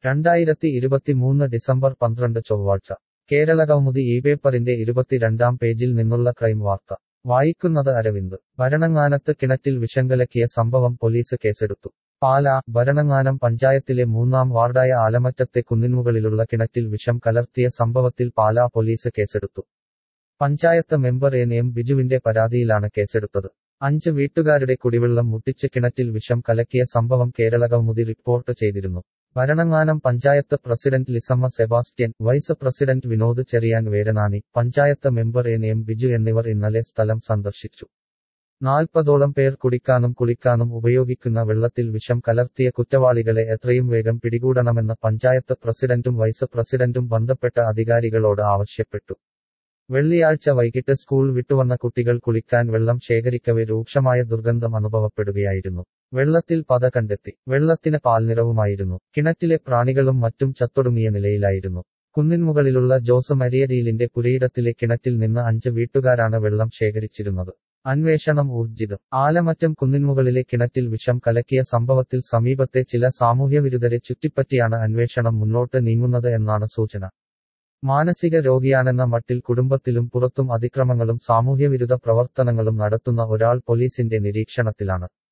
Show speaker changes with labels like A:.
A: രണ്ടായിരത്തി ഇരുപത്തിമൂന്ന് ഡിസംബർ പന്ത്രണ്ട് ചൊവ്വാഴ്ച കേരള കൗമുദി ഈ പേപ്പറിന്റെ ഇരുപത്തിരണ്ടാം പേജിൽ നിന്നുള്ള ക്രൈം വാർത്ത വായിക്കുന്നത് അരവിന്ദ് ഭരണങ്ങാനത്ത് കിണറ്റിൽ വിഷങ്കലക്കിയ സംഭവം പോലീസ് കേസെടുത്തു പാല ഭരണങ്ങാനം പഞ്ചായത്തിലെ മൂന്നാം വാർഡായ ആലമറ്റത്തെ കുന്നിന്മുകളിലുള്ള കിണറ്റിൽ വിഷം കലർത്തിയ സംഭവത്തിൽ പാലാ പോലീസ് കേസെടുത്തു പഞ്ചായത്ത് മെമ്പർ എൻ എം ബിജുവിന്റെ പരാതിയിലാണ് കേസെടുത്തത് അഞ്ച് വീട്ടുകാരുടെ കുടിവെള്ളം മുട്ടിച്ച് കിണറ്റിൽ വിഷം കലക്കിയ സംഭവം കേരള കൗമുദി റിപ്പോർട്ട് ചെയ്തിരുന്നു Bharananganam panchayat president Lissamma Sebastian vice president Vinod Cheriyan വേരനാനി panchayat member N M Biju എന്നിവർ ഇന്നലെ സ്ഥലം സന്ദർശിച്ചു നാൽപ്പതോളം പേർ കുടിക്കാനും കുളിക്കാനും ഉപയോഗിക്കുന്ന വെള്ളത്തിൽ വിഷം കലർത്തിയ കുറ്റവാളികളെ എത്രയും വേഗം പിടികൂടണമെന്ന് പഞ്ചായത്ത് പ്രസിഡന്റും വൈസ് പ്രസിഡന്റും ബന്ധപ്പെട്ട അധികാരികളോട് ആവശ്യപ്പെട്ടു വെള്ളിയാഴ്ച വൈകിട്ട് സ്കൂൾ വിട്ടുവന്ന കുട്ടികൾ കുളിക്കാൻ വെള്ളം ശേഖരിക്കവെ രൂക്ഷമായ ദുർഗന്ധം അനുഭവപ്പെടുകയായിരുന്നു വെള്ളത്തിൽ പത കണ്ടെത്തി വെള്ളത്തിന് പാൽനിറവുമായിരുന്നു കിണറ്റിലെ പ്രാണികളും മറ്റും ചത്തൊടുങ്ങിയ നിലയിലായിരുന്നു കുന്നിൻമുകളിലുള്ള ജോസ് മരിയടിയിലിന്റെ പുരയിടത്തിലെ കിണറ്റിൽ നിന്ന് അഞ്ച് വീട്ടുകാരാണ് വെള്ളം ശേഖരിച്ചിരുന്നത് അന്വേഷണം ഊർജിതം ആലമറ്റം കുന്നിൻമുകളിലെ കിണറ്റിൽ വിഷം കലക്കിയ സംഭവത്തിൽ സമീപത്തെ ചില സാമൂഹ്യവിരുദ്ധരെ ചുറ്റിപ്പറ്റിയാണ് അന്വേഷണം മുന്നോട്ട് നീങ്ങുന്നത് എന്നാണ് സൂചന മാനസിക രോഗിയാണെന്ന മട്ടിൽ കുടുംബത്തിലും പുറത്തും അതിക്രമങ്ങളും സാമൂഹ്യവിരുദ്ധ പ്രവർത്തനങ്ങളും നടത്തുന്ന ഒരാൾ പോലീസിന്റെ നിരീക്ഷണത്തിലാണ്